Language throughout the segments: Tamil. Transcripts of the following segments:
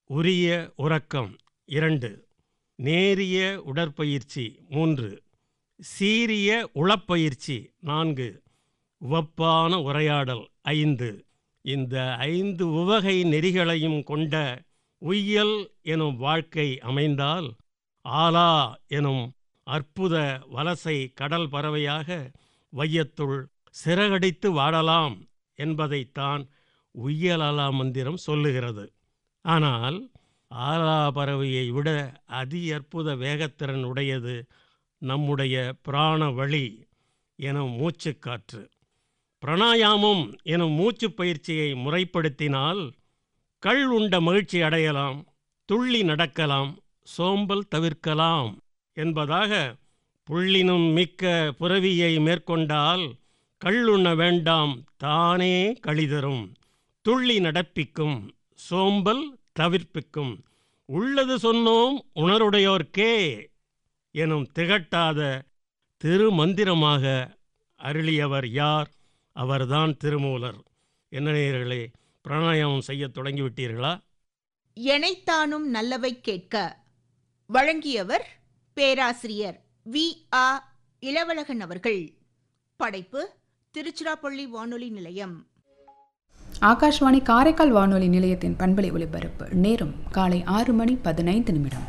உரிய உறக்கம் இரண்டு நேரிய உடற்பயிற்சி மூன்று சீரிய உளப்பயிற்சி நான்கு உவப்பான உரையாடல் ஐந்து இந்த ஐந்து உவகை நெறிகளையும் கொண்ட உய்யல் எனும் வாழ்க்கை அமைந்தால் ஆலா எனும் அற்புத வலசை கடல் பறவையாக வையத்துள் சிறகடித்து வாழலாம் என்பதைத்தான் உய்யலாலா மந்திரம் சொல்லுகிறது ஆனால் ஆலா பறவையை விட அதி அற்புத வேகத்திறன் உடையது நம்முடைய பிராண வழி எனும் மூச்சுக்காற்று பிராணாயாமம் எனும் மூச்சுப் பயிற்சியை முறைப்படுத்தினால் கள் உண்ட மகிழ்ச்சி அடையலாம் துள்ளி நடக்கலாம் சோம்பல் தவிர்க்கலாம் என்பதாக புள்ளினும் மிக்க புறவியை மேற்கொண்டால் கள்ளுண்ண வேண்டாம் தானே கழிதரும் துள்ளி நடப்பிக்கும் சோம்பல் தவிர்ப்பிக்கும் உள்ளது சொன்னோம் உணருடையோர்க்கே எனும் திகட்டாத திருமந்திரமாக அருளியவர் யார் அவர்தான் திருமூலர் என்ன நேயர்களே பிராணாயாமம் செய்ய தொடங்கிவிட்டீர்களா எனைத்தானும் நல்லவை கேட்க வழங்கியவர் பேராசிரியர் வி ஆ இளவழகன் அவர்கள் படைப்பு திருச்சிராப்பள்ளி வானொலி நிலையம் ஆகாஷ்வாணி காரைக்கால் வானொலி நிலையத்தின் பண்பலை ஒலிபரப்பு நேரம் காலை ஆறு மணி பதினைந்து நிமிடம்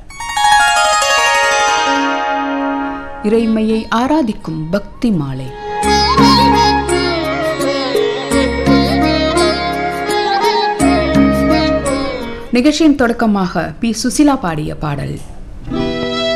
இறைமையை ஆராதிக்கும் பக்தி மாலை நிகழ்ச்சியின் தொடக்கமாக பி சுசிலா பாடிய பாடல்